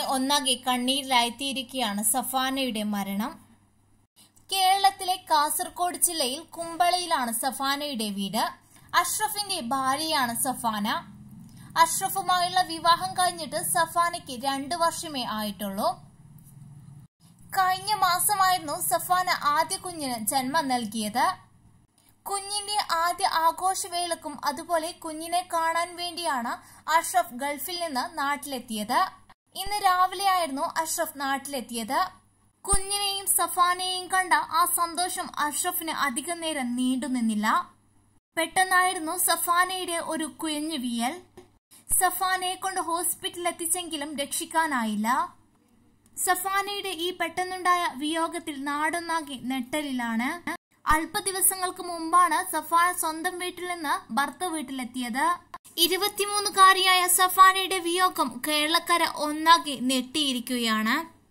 ഒന്നാകെ കണ്ണീരിലായിത്തീരുകയാണ് സഫാനയുടെ മരണം കേരളത്തിലെ കാസർഗോഡ് ജില്ലയിൽ കുമ്പളയിലാണ് സഫാനയുടെ വീട് അഷ്റഫിന്റെ ഭാര്യയാണ് സഫാന അഷ്റഫുമായുള്ള വിവാഹം കഴിഞ്ഞിട്ട് സഫാനയ്ക്ക് രണ്ടു വർഷമേ ആയിട്ടുള്ളൂ കഴിഞ്ഞ മാസമായിരുന്നു സഫാന ആദ്യ കുഞ്ഞിന് ജന്മം നൽകിയത് കുഞ്ഞിന്റെ ആദ്യ ആഘോഷവേളക്കും അതുപോലെ കുഞ്ഞിനെ കാണാൻ വേണ്ടിയാണ് അഷ്റഫ് ഗൾഫിൽ നിന്ന് നാട്ടിലെത്തിയത് ഇന്ന് രാവിലെയായിരുന്നു അഷ്റഫ് നാട്ടിലെത്തിയത് കുഞ്ഞിനെയും സഫാനെയും കണ്ട ആ സന്തോഷം അഷ്റഫിന് അധികം നേരം നീണ്ടുനിന്നില്ല പെട്ടെന്നായിരുന്നു സഫാനയുടെ ഒരു കുഴഞ്ഞു വീയൽ സഫാനയെ കൊണ്ട് ഹോസ്പിറ്റലിൽ എത്തിച്ചെങ്കിലും രക്ഷിക്കാനായില്ല സഫാനയുടെ ഈ പെട്ടെന്നുണ്ടായ വിയോഗത്തിൽ നാടൊന്നാകെ നെട്ടലിലാണ് അല്പ ദിവസങ്ങൾക്ക് മുമ്പാണ് സഫാന സ്വന്തം വീട്ടിൽ നിന്ന് ഭർത്ത വീട്ടിലെത്തിയത് ഇരുപത്തിമൂന്നുകാരിയായ സഫാനയുടെ വിയോഗം കേരളക്കര ഒന്നാകെ നെട്ടിയിരിക്കുകയാണ്